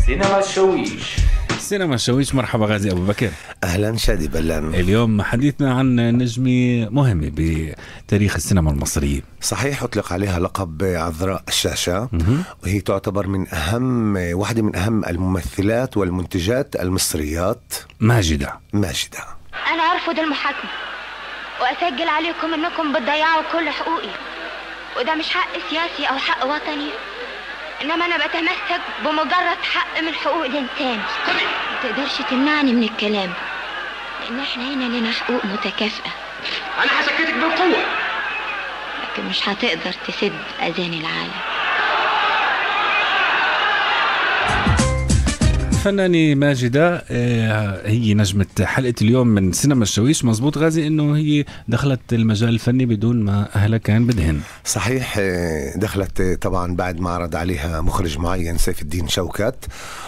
سينما الشويش سينما الشويش مرحبا غازي ابو بكر اهلا شادي بلان اليوم حديثنا عن نجمه مهمه بتاريخ السينما المصريه صحيح اطلق عليها لقب عذراء الشاشه وهي تعتبر من اهم واحده من اهم الممثلات والمنتجات المصريات ماجده ماجده أنا أرفض المحاكمة وأسجل عليكم إنكم بتضيعوا كل حقوقي وده مش حق سياسي أو حق وطني إنما أنا بتمسك بمجرد حق من حقوق الإنسان ما تقدرش تمنعني من الكلام لأن إحنا هنا لنا حقوق متكافئة انا هسكتك بالقوه لكن مش هتقدر تسد أذان العالم الفنانة ماجدة آه، هي نجمة حلقة اليوم من سينما الشويش مزبوط غازي انه هي دخلت المجال الفني بدون ما اهلها كان بدهن صحيح آه، دخلت آه، طبعا بعد ما عرض عليها مخرج معين سيف الدين شوكت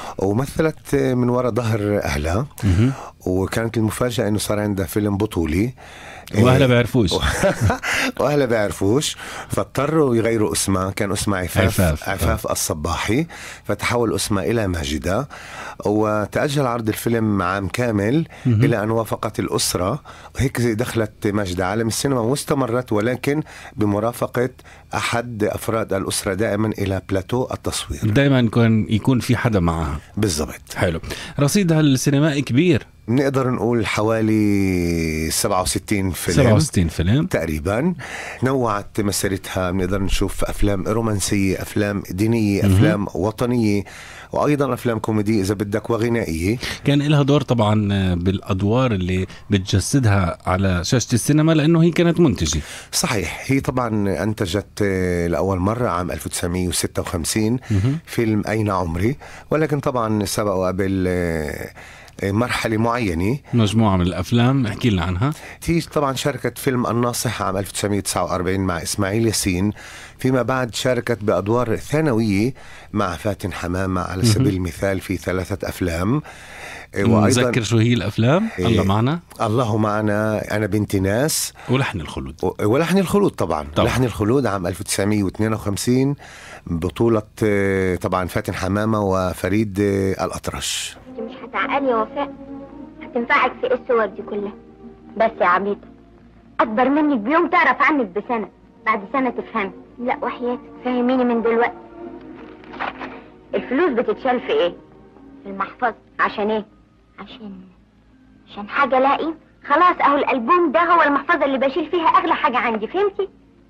ومثلت آه، من وراء ظهر اهلها وكانت المفاجاه انه صار عندها فيلم بطولي واهلها بيعرفوش واهلها بيعرفوش فاضطروا يغيروا اسمها كان اسمها عفاف عفاف. عفاف, عفاف الصباحي فتحول اسمها الى ماجده وتاجل عرض الفيلم عام كامل الى ان وافقت الاسره وهيك دخلت ماجده عالم السينما واستمرت ولكن بمرافقه احد افراد الاسره دائما الى بلاتو التصوير دائما يكون يكون في حدا معها بالضبط حلو رصيدها السينمائي كبير بنقدر نقول حوالي 67 فيلم 67 فيلم تقريبا نوعت مسيرتها بنقدر نشوف افلام رومانسيه افلام دينيه افلام وطنيه وايضا افلام كوميديه اذا بدك وغنائيه كان لها دور طبعا بالادوار اللي بتجسدها على شاشه السينما لانه هي كانت منتجه صحيح هي طبعا انتجت آه، لاول مره عام 1956 فيلم اين عمري ولكن طبعا سبق وقبل آه، آه، مرحله معينه مجموعه من الافلام احكي لنا عنها هي طبعا شاركت فيلم الناصح عام 1949 مع اسماعيل ياسين فيما بعد شاركت بادوار ثانويه مع فاتن حمامه على سبيل المثال في ثلاثه افلام آه، نذكر شو هي الافلام إيه. الله معنا الله معنا انا بنت ناس ولحن الخلود و- ولحن الخلود طبعا, طبعاً. طبعا. لحن الخلود عام 1952 بطولة آه، طبعا فاتن حمامة وفريد آه، الأطرش انت مش هتعقلي يا وفاء هتنفعك في ايه الصور دي كلها بس يا عبيطة اكبر منك بيوم تعرف عنك بسنة بعد سنة تفهمي لا وحياتك فهميني من دلوقتي الفلوس بتتشال في ايه في المحفظة عشان ايه عشان عشان حاجة لاقي خلاص اهو الالبوم ده هو المحفظة اللي بشيل فيها اغلى حاجة عندي فهمتي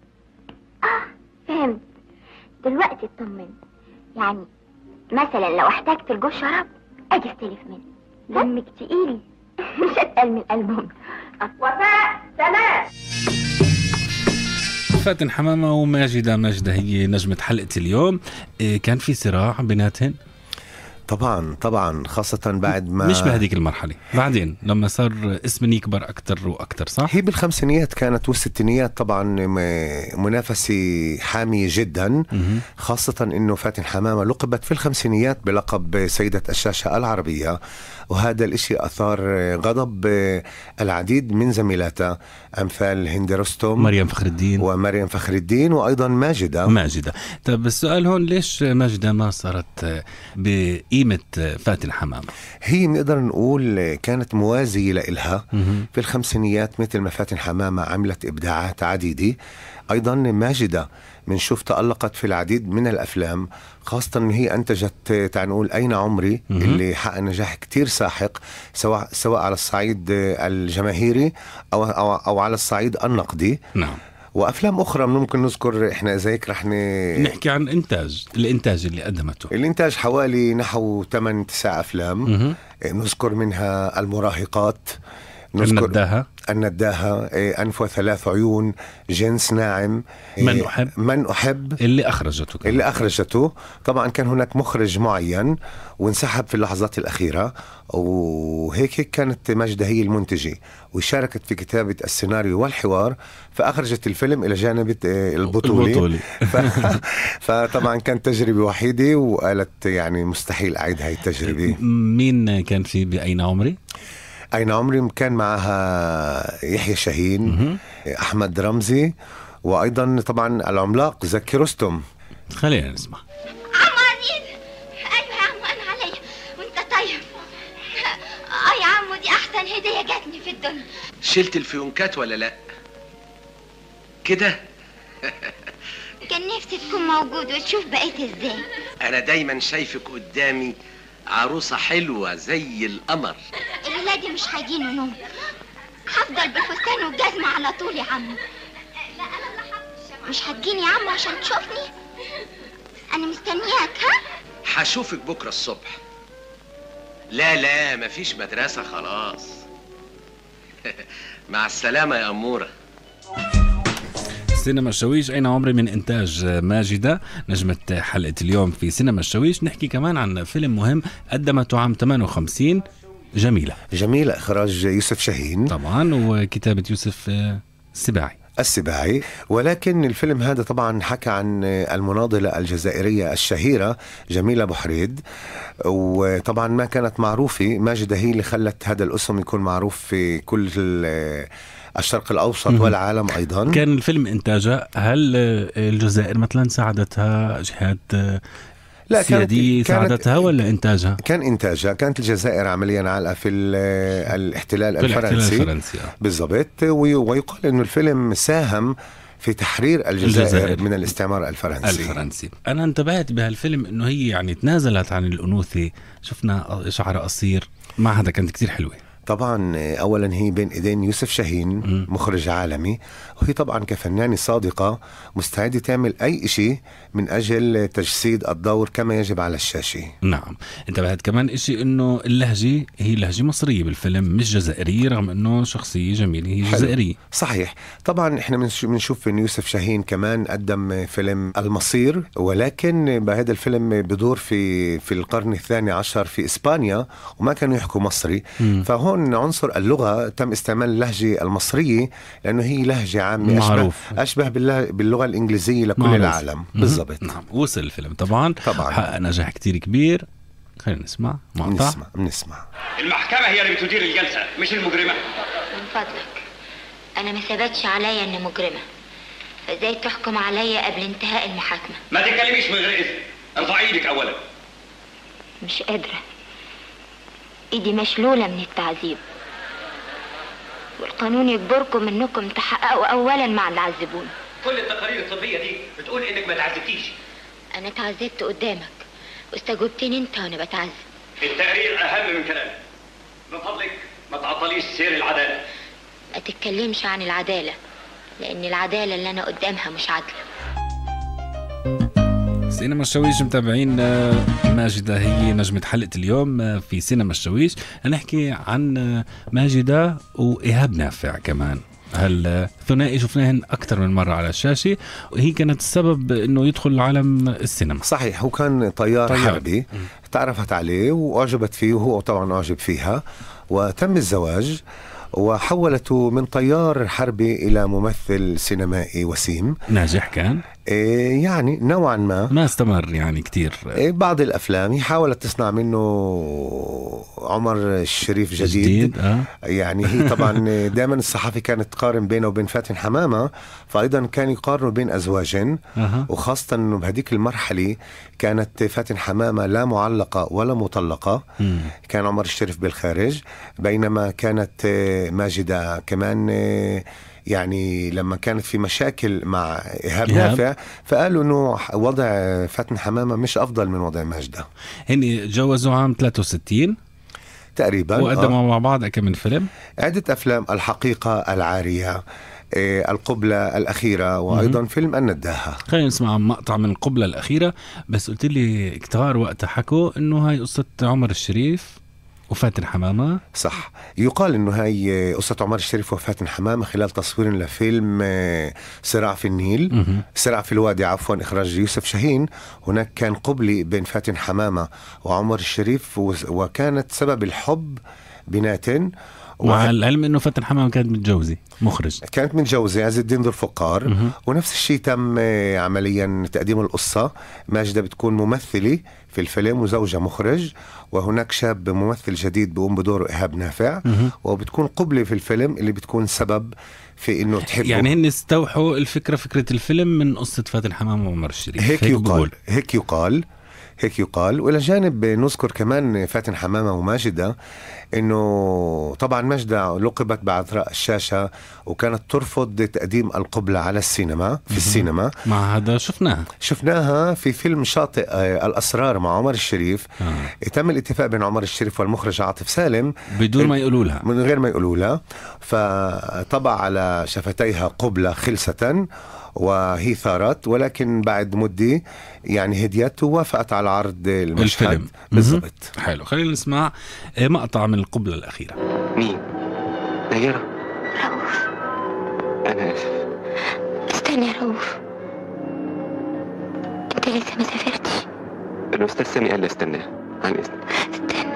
اه فهمت دلوقتي اطمني يعني مثلا لو احتجت الجوز شراب اجي استلف منه دمك تقيل مش اتقل من الالبوم وفاء سلام فاتن حمامه وماجده ماجده هي نجمه حلقه اليوم إيه كان في صراع بيناتهن طبعا طبعا خاصة بعد ما مش بهديك المرحله بعدين لما صار اسم يكبر اكثر واكثر صح هي بالخمسينيات كانت والستينيات طبعا م- منافسة حامية جدا خاصة انه فاتن حمامة لقبت في الخمسينيات بلقب سيدة الشاشة العربية وهذا الاشي اثار غضب العديد من زميلاتها امثال هند رستم مريم فخر الدين ومريم فخر الدين وايضا ماجده ماجدة طب السؤال هون ليش ماجدة ما صارت بقيمة فاتن حمامة هي بنقدر نقول كانت موازية لإلها في الخمسينيات مثل ما فاتن حمامة عملت إبداعات عديدة أيضا ماجدة بنشوف تألقت في العديد من الأفلام خاصة أن هي أنتجت تعال نقول أين عمري اللي حقق نجاح كتير ساحق سواء سواء على الصعيد الجماهيري أو أو, أو على الصعيد النقدي نعم وأفلام أخرى ممكن نذكر إحنا إذا هيك رح ن... نحكي عن إنتاج الإنتاج اللي قدمته الإنتاج حوالي نحو 8 9 أفلام مهم. نذكر منها المراهقات النداهة النداهة إيه، أنف وثلاث عيون جنس ناعم إيه، من أحب. من أحب اللي أخرجته كمان. اللي أخرجته طبعا كان هناك مخرج معين وانسحب في اللحظات الأخيرة وهيك هيك كانت ماجدة هي المنتجة وشاركت في كتابة السيناريو والحوار فأخرجت الفيلم إلى جانب إيه، البطولة, البطولة. ف... فطبعا كانت تجربة وحيدة وقالت يعني مستحيل أعيد هاي التجربة مين كان في بأين عمري؟ أين عمري كان معها يحيى شاهين أحمد رمزي وأيضا طبعا العملاق زكي رستم خلينا نسمع عم عزيز ايوه يا عم انا عليا ولا جاتني في الدنيا شلت الفيونكات ولا لا كده كان نفسي تكون موجود وتشوف بقيت ازاي انا دايما شايفك قدامي عروسة حلوة زي القمر الليلة دي مش هيجيني نوم هفضل بالفستان والجزمة على طول يا عم مش هتجيني يا عم عشان تشوفني انا مستنياك ها هشوفك بكرة الصبح لا لا مفيش مدرسة خلاص مع السلامة يا أمورة سينما الشويش أين عمري من إنتاج ماجدة نجمة حلقة اليوم في سينما الشويش نحكي كمان عن فيلم مهم قدمته عام 58 جميلة جميلة إخراج يوسف شاهين طبعا وكتابة يوسف آه، السباعي السباعي ولكن الفيلم هذا طبعا حكى عن المناضلة الجزائرية الشهيرة جميلة بحريد وطبعا ما كانت معروفة ماجدة هي اللي خلت هذا الاسم يكون معروف في كل ال- الشرق الأوسط مهم. والعالم أيضا كان الفيلم إنتاجه هل آه، الجزائر مثلا ساعدتها جهات آه، لا، سيادية كانت- ساعدتها ولا إنتاجها؟ كان إنتاجها كانت الجزائر عمليا عالقة في ال- الاحتلال في الاحتلال الفرنسي الفرنسي آه. بالضبط وي- ويقال انه الفيلم ساهم في تحرير الجزائر, الجزائر. من الاستعمار الفرنسي الفرنسي انا انتبهت بهالفيلم انه هي يعني تنازلت عن الانوثه شفنا شعر قصير معها كانت كتير حلوه طبعا اولا هي بين ايدين يوسف شاهين مم. مخرج عالمي وهي طبعا كفنانه صادقه مستعده تعمل اي شيء من اجل تجسيد الدور كما يجب على الشاشه نعم انتبهت كمان اشي انه اللهجه هي لهجه مصريه بالفيلم مش جزائريه رغم انه شخصيه جميله هي حلو. جزائريه صحيح طبعا احنا بنش- بنشوف ان يوسف شاهين كمان قدم فيلم المصير ولكن هذا الفيلم بدور في في القرن الثاني عشر في اسبانيا وما كانوا يحكوا مصري مم. فهون عنصر اللغه تم استعمال اللهجه المصريه لانه هي لهجه عامه معروف. اشبه اشبه بالله- باللغه الانجليزيه لكل معروف. العالم مهم. بالضبط نعم وصل الفيلم طبعا طبعاً. حقق نجاح كتير كبير خلينا نسمع مقطع بنسمع بنسمع المحكمة هي اللي بتدير الجلسة مش المجرمة من فضلك انا ما ثبتش عليا اني مجرمة فازاي تحكم عليا قبل انتهاء المحاكمة ما تتكلميش من غير إذن ارفعي ايدك أولا مش قادرة ايدي مشلولة من التعذيب والقانون يجبركم انكم تحققوا اولا مع اللي عذبوني كل التقارير الطبية دي بتقول إنك ما تعذبتيش انا اتعذبت قدامك واستجوبتني انت وانا بتعذب التقرير أهم من كلامك من فضلك ما تعطليش سير العدالة ما تتكلمش عن العدالة لان العدالة اللي انا قدامها مش عادلة سينما الشويش متابعين آه، ماجدة هي نجمة حلقة اليوم آه، في سينما الشويش هنحكي عن آه، ماجدة وإيهاب نافع كمان هالثنائي شفناهن أكثر من مرة على الشاشة وهي كانت السبب إنه يدخل عالم السينما صحيح هو كان طيار, طيار. طيار. حربي تعرفت عليه واعجبت فيه وهو طبعا اعجب فيها وتم الزواج وحولته من طيار حربي الى ممثل سينمائي وسيم ناجح كان إيه يعني نوعا ما ما استمر يعني كتير إيه بعض الافلام هي حاولت تصنع منه عمر الشريف جديد, جديد آه. يعني هي طبعا دائما الصحافه كانت تقارن بينه وبين فاتن حمامه فايضا كان يقارنوا بين ازواجين أها. وخاصه انه بهذيك المرحله كانت فاتن حمامه لا معلقه ولا مطلقه مم. كان عمر الشريف بالخارج بينما كانت آه، ماجدة كمان آه، يعني لما كانت في مشاكل مع إيهاب إيهاب. نافع فقالوا انه وضع فاتن حمامة مش افضل من وضع ماجدة هن تجوزوا عام 63 تقريبا آه. وقدموا مع بعض كم من فيلم عدة افلام الحقيقة العارية آه، القبلة الأخيرة وأيضا فيلم النداهة خلينا نسمع مقطع من القبلة الأخيرة بس قلت لي كتار وقتها حكوا إنه هاي قصة عمر الشريف وفاتن حمامة صح يقال انه هاي قصة عمر الشريف وفاتن حمامة خلال تصوير لفيلم آه، صراع في النيل مهم. صراع في الوادي عفوا اخراج يوسف شاهين هناك كان قبلي بين فاتن حمامة وعمر الشريف و- وكانت سبب الحب بيناتن مع العلم إنه فاتن حمامة كانت متجوزة مخرج كانت متجوزة عز الدين ذو الفقار مهم. ونفس الشيء تم آه، عمليا تقديم القصة ماجدة بتكون ممثلة في الفيلم وزوجها مخرج وهناك شاب ممثل جديد بيقوم بدوره إيهاب نافع مهم. وبتكون قبلة في الفيلم اللي بتكون سبب في انه تحبه يعني هن استوحوا الفكرة فكرة الفيلم من قصة فاتن حمامة وعمر الشريف هيك بقول. يقال هيك يقال هيك يقال والى جانب نذكر كمان فاتن حمامه وماجده انه طبعا ماجده لقبت بعذراء الشاشه وكانت ترفض تقديم القبله على السينما في السينما مع هذا شفناها شفناها في فيلم شاطئ آه، الاسرار مع عمر الشريف آه. تم الاتفاق بين عمر الشريف والمخرج عاطف سالم بدون ما يقولوا لها من غير ما يقولوا لها فطبع على شفتيها قبلة خلسة وهي ثارت ولكن بعد مدة يعني هديت ووافقت على عرض المشهد الفيلم بالضبط مهم. حلو خلينا نسمع آه، مقطع من القبلة الأخيرة مين؟ نيرة رؤوف أنا آسف استنى يا رؤوف انت لسه ما سافرتش الأستاذ سامي قال لي استناه عن إذنك استنى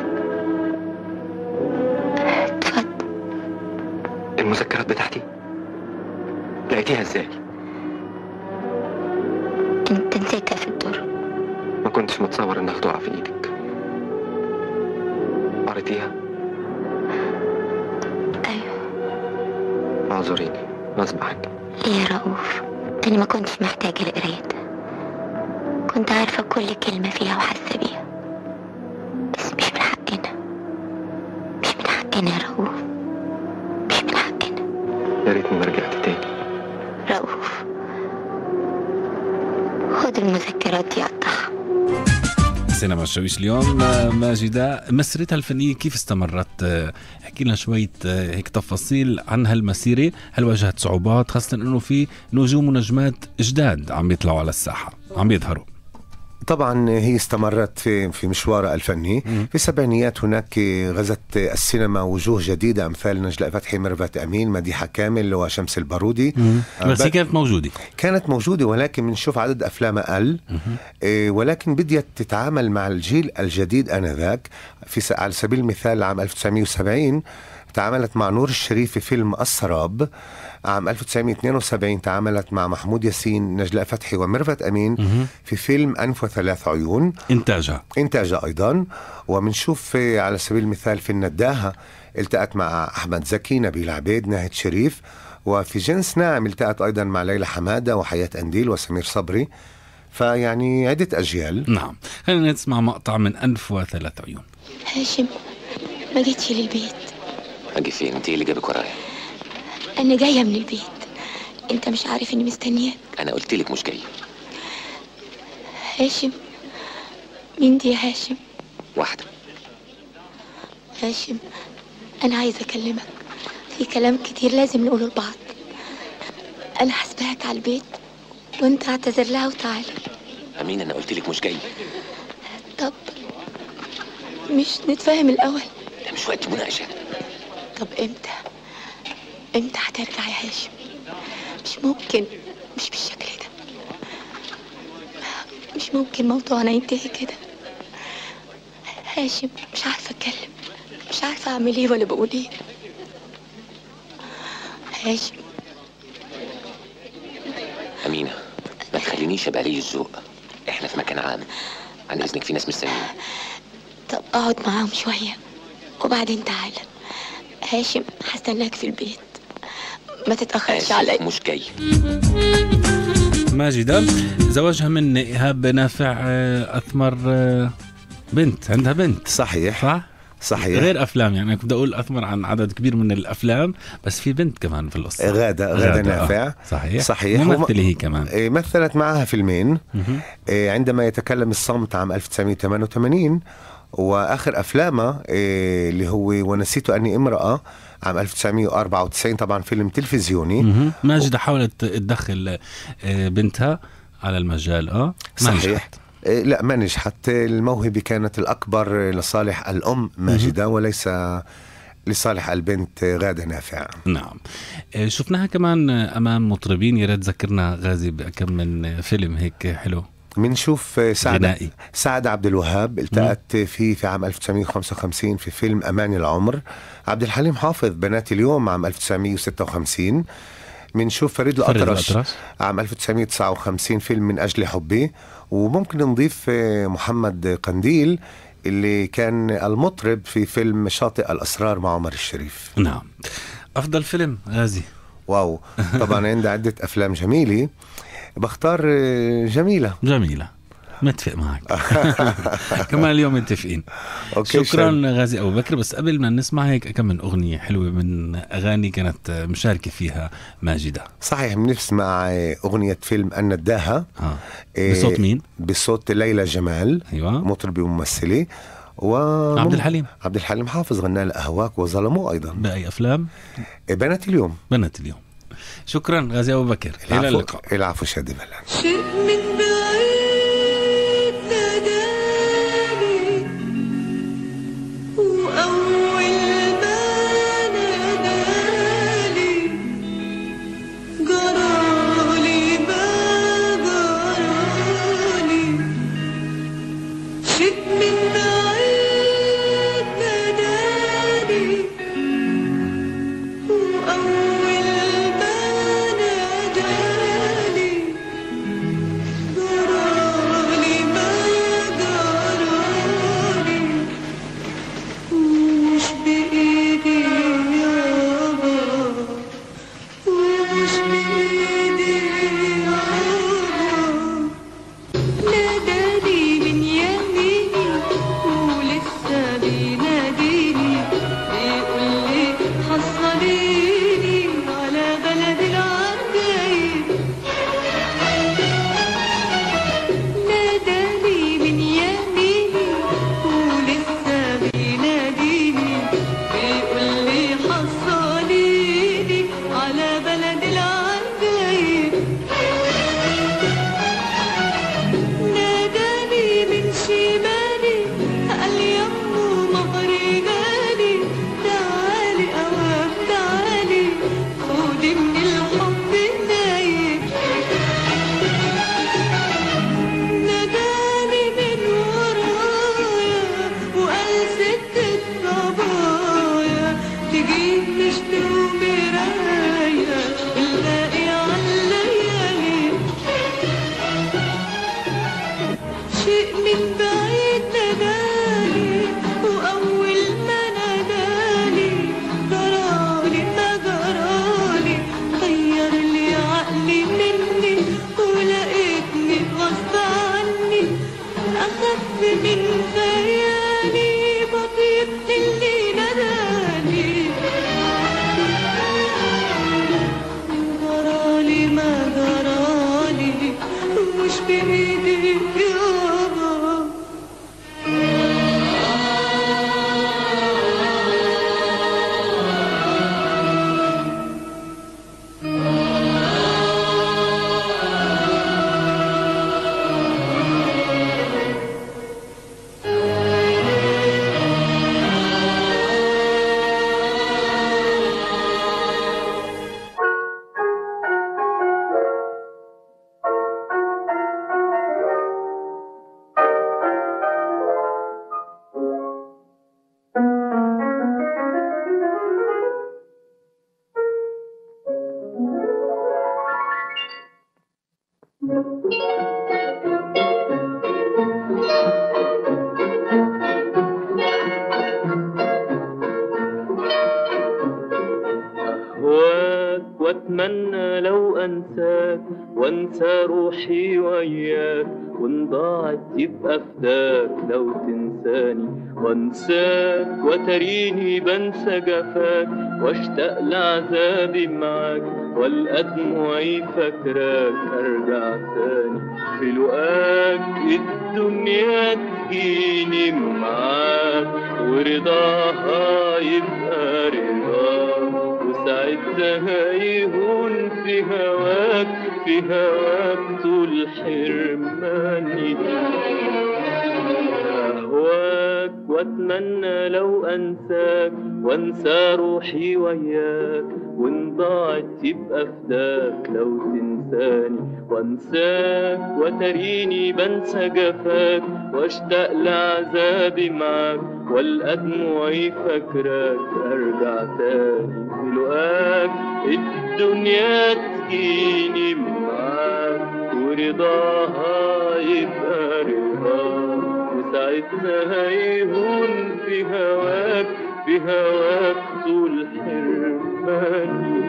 اتفضل المذكرات بتاعتي لقيتيها إزاي؟ انت نسيتها في الدور ما كنتش متصور إنها تقع في إيدك قريتيها؟ ايوه اعذريني غصب عني يا رؤوف انا ما كنتش محتاجة لقرايتها كنت عارفة كل كلمة فيها وحاسة بيها بس مش من حقنا مش من حقنا يا رؤوف مش من حقنا يا ريتني ما رجعت تاني رؤوف خد المذكرات دي قطعها سينما الشويش اليوم آه، ماجدة مسيرتها الفنية كيف استمرت آه، احكي لنا شوية آه، هيك تفاصيل عن هالمسيرة هل واجهت صعوبات خاصة انه في نجوم ونجمات جداد عم يطلعوا على الساحة عم يظهروا طبعا هي استمرت في في مشوارها الفني في السبعينيات هناك غزت السينما وجوه جديدة أمثال نجلاء فتحي ميرفت أمين مديحة كامل وشمس البارودي آه، بس هي ب- كانت موجودة كانت موجودة ولكن بنشوف عدد أفلامها أقل إيه ولكن بديت تتعامل مع الجيل الجديد آنذاك في س- على سبيل المثال عام 1970 تعاملت مع نور الشريف في فيلم السراب عام 1972 تعاملت مع محمود ياسين نجلاء فتحي وميرفت أمين في فيلم أنف وثلاث عيون انتاجها إنتاجها أيضا وبنشوف آه، على سبيل المثال في النداهة التقت مع أحمد زكي نبيل عبيد ناهد شريف وفي جنس ناعم التقت أيضا مع ليلى حمادة وحياة أنديل وسمير صبري فيعني عدة أجيال نعم خلينا نسمع مقطع من أنف وثلاث عيون هاشم ما جيتش للبيت أجي فين؟ أنت إيه اللي جابك ورايا؟ انا جايه من البيت انت مش عارف اني مستنياك أنا قلت لك مش جاي هاشم مين دي يا هاشم واحدة هاشم انا عايزه اكلمك في كلام كتير لازم نقوله لبعض انا هسبقك على البيت وانت اعتذر لها وتعالى أمين أنا قلت لك مش جاي طب مش نتفاهم الاول ده مش وقت مناقشة طب امتى امتى هترجع يا هاشم مش ممكن مش بالشكل ده مش ممكن موضوعنا ينتهي كده هاشم مش عارفه اتكلم مش عارفه اعمل ايه ولا بقول ايه هاشم أمينة ما تخلينيش أبقى لي الذوق إحنا في مكان عام عن إذنك في ناس مستنيين طب اقعد معاهم شويه وبعدين تعالى هاشم هستناك في البيت ما تتاخرش عليا آسف مش جاي ماجدة زواجها من إيهاب نافع آه، أثمر آه، بنت عندها بنت صحيح صح؟ صحيح غير أفلام يعني أنا كنت أقول أثمر عن عدد كبير من الأفلام بس في بنت كمان في القصة غادة غادة نافع آه. صحيح صحيح ممثلة هي كمان إيه، مثلت معها فيلمين مهم. إيه، عندما يتكلم الصمت عام 1988 واخر افلامها إيه، اللي هو ونسيت اني امراه عام 1994 طبعا فيلم تلفزيوني مهم. ماجدة حاولت تدخل آه، بنتها على المجال اه ما صحيح نجحت. إيه، لا ما نجحت الموهبة كانت الأكبر لصالح الأم ماجدة وليس لصالح البنت غادة نافع نعم آه، شفناها كمان آه، امام مطربين يا ريت ذكرنا غازي بكم من آه، فيلم هيك حلو بنشوف سعد غنائي. سعد عبد الوهاب التقت فيه في عام 1955 في فيلم أمان العمر عبد الحليم حافظ بنات اليوم عام 1956 بنشوف فريد فريد الأطرش الأطرش. عام 1959 فيلم من أجل حبي وممكن نضيف آه، محمد قنديل اللي كان المطرب في فيلم شاطئ الأسرار مع عمر الشريف نعم افضل فيلم غازي واو طبعا عندي عدة أفلام جميلة بختار آه، جميلة جميلة متفق معك كمان اليوم متفقين اوكي شكرا شان. غازي ابو بكر بس قبل ما نسمع هيك كم من اغنيه حلوه من اغاني كانت مشاركه فيها ماجده صحيح بنسمع اغنيه فيلم النداهه اه إيه، بصوت مين؟ بصوت ليلى جمال ايوه مطربه وممثله و عبد الحليم عبد الحليم حافظ غنى لها اهواك وظلموه ايضا باي افلام بنات اليوم بنات اليوم شكرا غازي ابو بكر الى اللقاء العفو العفو شادي بلان شيء من بعيد ناداني وأول ما نادالي جرالي ما جرالي شيء من بعيد ناداني وأول ما نادالي جرالي ما جرالي ومش بإيدي يابا ومش بإيدي يابا ناداني من يميني ولسه بيناديني بيقول لي حصليني على بلد العجايب ناداني من يميني ولسه بيناديني بيقول لي حصليني على بلد العجايب ناداني من شمالي قال يمه مهري غالي تعالي أوام تعالي خدي من الحب النايم ناداني من ورايا وقال ست الصبايا تجيب مشت ومرايا الباقي عالليالي شيء من بعيد ناداني وأول ما ناداني جرالي ما جرالي غير لي عقلي مني ولقيتني غصب عني أخف من خيالي بطير اللي ناداني جرالي ما جرالي مش بإيدي يابا أهواك وأتمنى لو أنساك وأنسى روحي وياك وإن ضاعت يبقى فداك لو تنساني وأنساك وتريني بنسى جفاك وأشتاق لعذابي معاك والقى دموعي فاكراك أرجع تاني في لقاك الدنيا تجيني معاك ورضاها يبقى رضاك وساعتها يهون في هواك في هواك طول حرماني أهواك وأتمنى لو أنساك وأنسى روحي وياك وإن ضاعت يبقى فداك لو تنساني وأنساك وتريني بنسى جفاك وأشتاق لعذابي معاك والقى دموعي فاكراك أرجع تاني في لقاك الدنيا تجيني معاك ورضاها يبقى رضاك وساعتها هيهون في هواك في هواك طول حرماني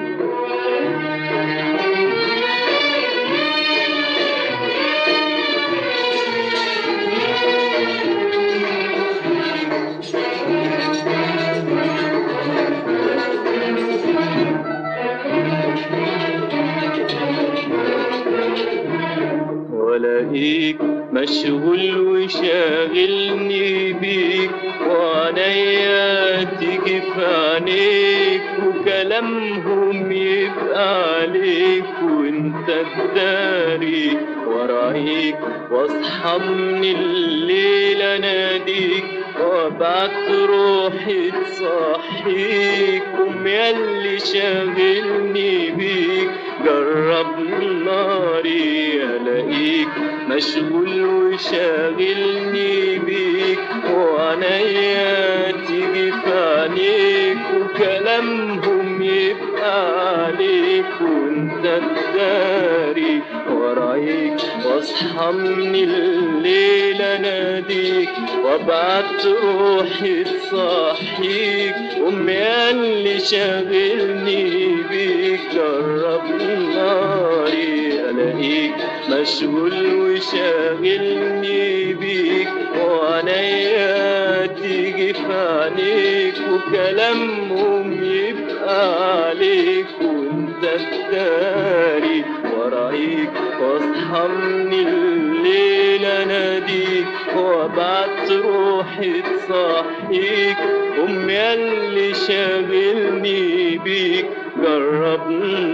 والاقيك مشغول وشاغلني بيك وعنيا تيجي في عينيك وكلامهم يبقى عليك وانت تداري ورايك واصحى من الليل اناديك وابعت روحي تصحيك قوم ياللي شاغلني بيك جرب ناري الاقيك مشغول وشاغلني بيك وعنيا تيجي في عينيك وكلامهم يبقى عليك وانت تداري ورايك واصحى من الليل اناديك وابعت روحي تصحيك امي اللي شاغلني بيك جرب ناري الاقيك مشغول وشاغلني بيك وعنيا تيجي في عينيك وكلامهم يبقى عليك وانت تداري ورايك واصحى من الليل اناديك وابعت روحي تصحيك امي اللي شاغلني بيك جرب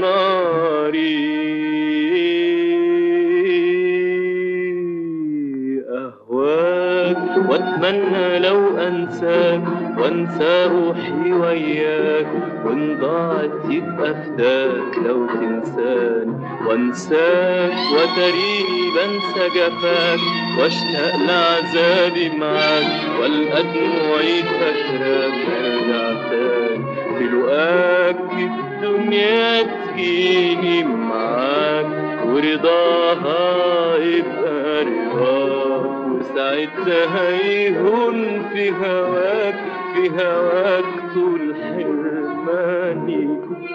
ناري اهواك واتمنى لو انساك وانسى روحي وياك وان ضاعت يبقى فداك لو تنساني وانساك وتريني بنسى جفاك واشتاق لعذابي معاك والقى دموعي فاكراك ارجع تاني في لقاك الدنيا تجيني معاك ورضاها يبقى رضاك وساعتها هيهون في هواك في هواك طول حرماني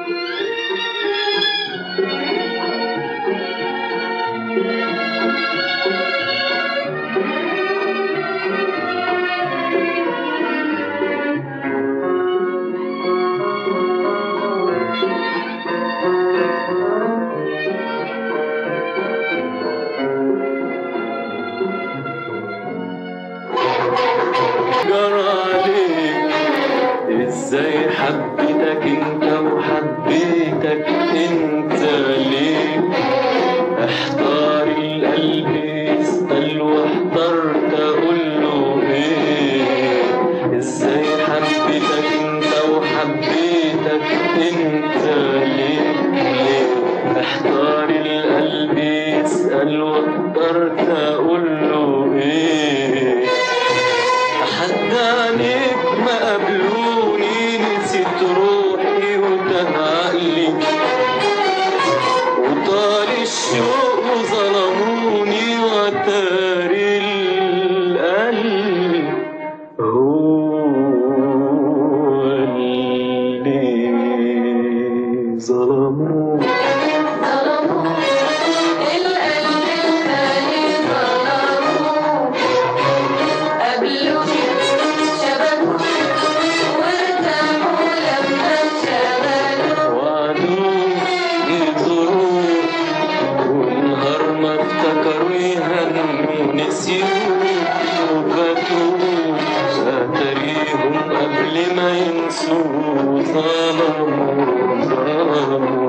جرى عليك ازاي حبيتك انت وحبيتك انت ليه احتار القلب يسأل واحترت اقول له ايه ازاي حبيتك انت وحبيتك انت ليه ليه احتار القلب يسأل واحترت اقول له ايه حد عليك ما قبلوني نسيت روحي وتاه عقلي وطال الشوق وظلموني وتاري القلب هو اللي ظلموني ونهار ما افتكروا يهنوا نسيوا وفاتوا اتاريهم قبل ما ينسوا ظلموا ظلموا